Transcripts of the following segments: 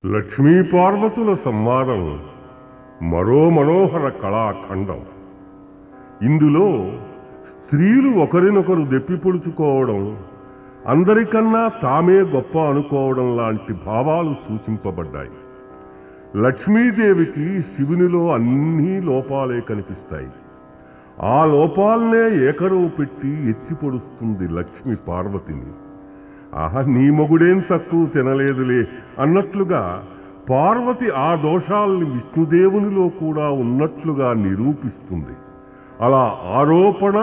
లక్ష్మీ పార్వతుల సంవాదం మరో మనోహర కళాఖండం ఇందులో స్త్రీలు ఒకరినొకరు దెప్పిపొడుచుకోవడం అందరికన్నా తామే గొప్ప అనుకోవడం లాంటి భావాలు సూచింపబడ్డాయి లక్ష్మీదేవికి శివునిలో అన్నీ లోపాలే కనిపిస్తాయి ఆ లోపాలనే ఏకరువు పెట్టి ఎత్తిపొడుస్తుంది లక్ష్మి పార్వతిని ఆహా నీ మొగుడేం తక్కువ తినలేదులే అన్నట్లుగా పార్వతి ఆ దోషాల్ని విష్ణుదేవునిలో కూడా ఉన్నట్లుగా నిరూపిస్తుంది అలా ఆరోపణ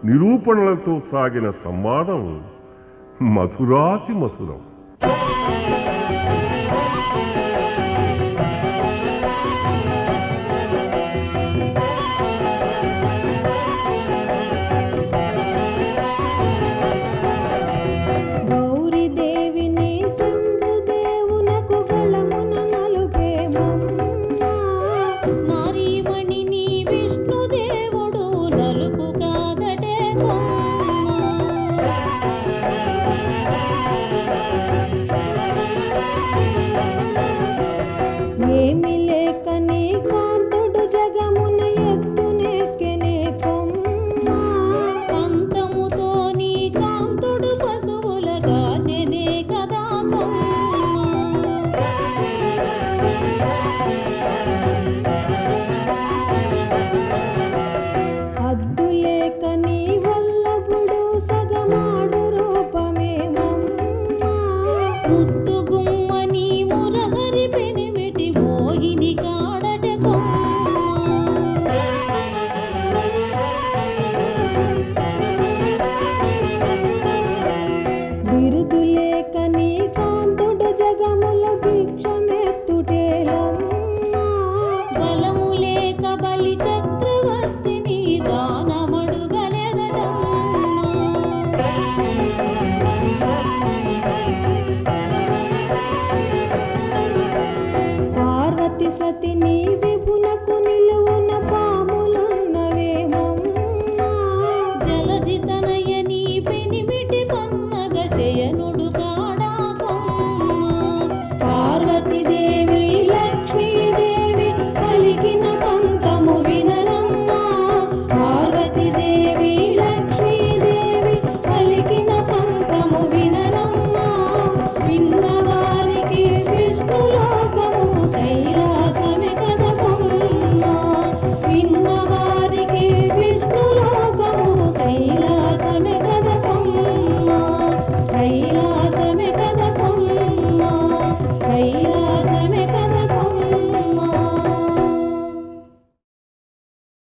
నిరూపణలతో సాగిన సంవాదం మధురాతి మధురం